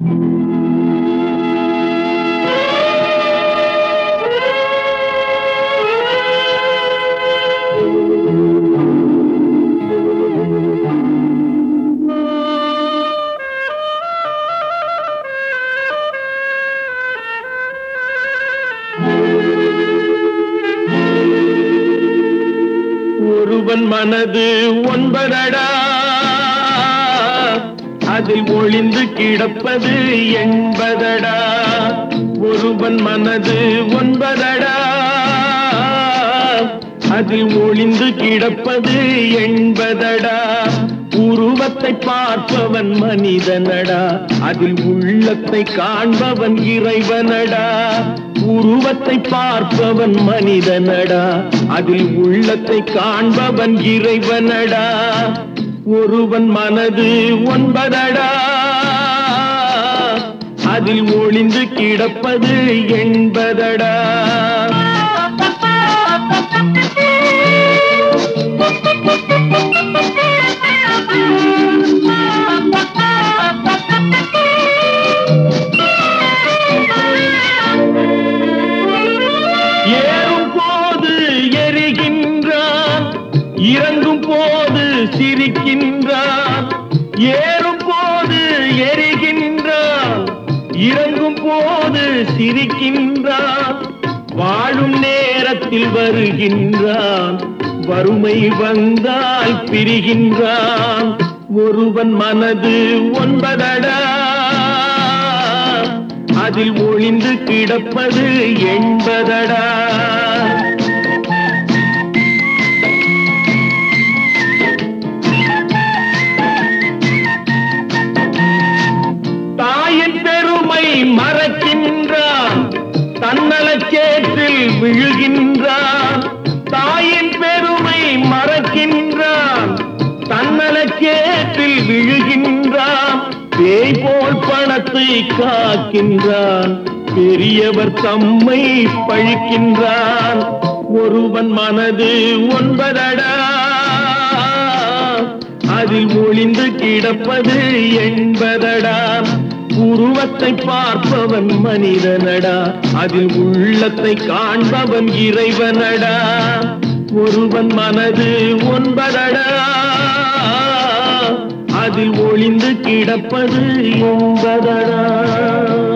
ஒருவன் மனது ஒன்பதடா அதில் ஒளிந்து கிடப்பது எண்பதடா ஒருவன் மனது ஒன்பதடா அதில் ஒளிந்து கிடப்பது எண்பதடா உருவத்தை பார்ப்பவன் மனிதனடா அதில் உள்ளத்தை காண்பவன் இறைவனடா உருவத்தை பார்ப்பவன் மனிதனடா அதில் உள்ளத்தை காண்பவன் இறைவனடா ஒருவன் மனது ஒன்பதடா அதில் ஒளிந்து கிடப்பது எண்பதடா ஏறும் போது எரிகின்றான் இறங்கும் போது சிரிக்கின்றான் ஏறும் போது எரிகின்றான் இறங்கும் போது சிரிக்கின்றான் வாழும் நேரத்தில் வருகின்றான் வறுமை வந்தால் பிரிகின்றான் ஒருவன் மனது ஒன்பதடா அதில் ஒளிந்து கிடப்பது எண்பதடா தாயின் பெருமை மறக்கின்றான் தன்னலச்சேற்றில் விழுகின்றான் தாயின் பெருமை மறக்கின்றான் தன்னலச்சேற்றில் விழுகின்றான் பேய் போல் பணத்தை காக்கின்றான் பெரியவர் தம்மை பழிக்கின்றான் ஒருவன் மனது ஒன்பதடா அதில் ஒளிந்து கிடப்பது எண்பதடா உருவத்தை பார்ப்பவன் மனிதனடா அதில் உள்ளத்தை காண்பவன் இறைவனடா ஒருவன் மனது ஒன்பதடா அதில் ஒளிந்து கிடப்பது என்பதடா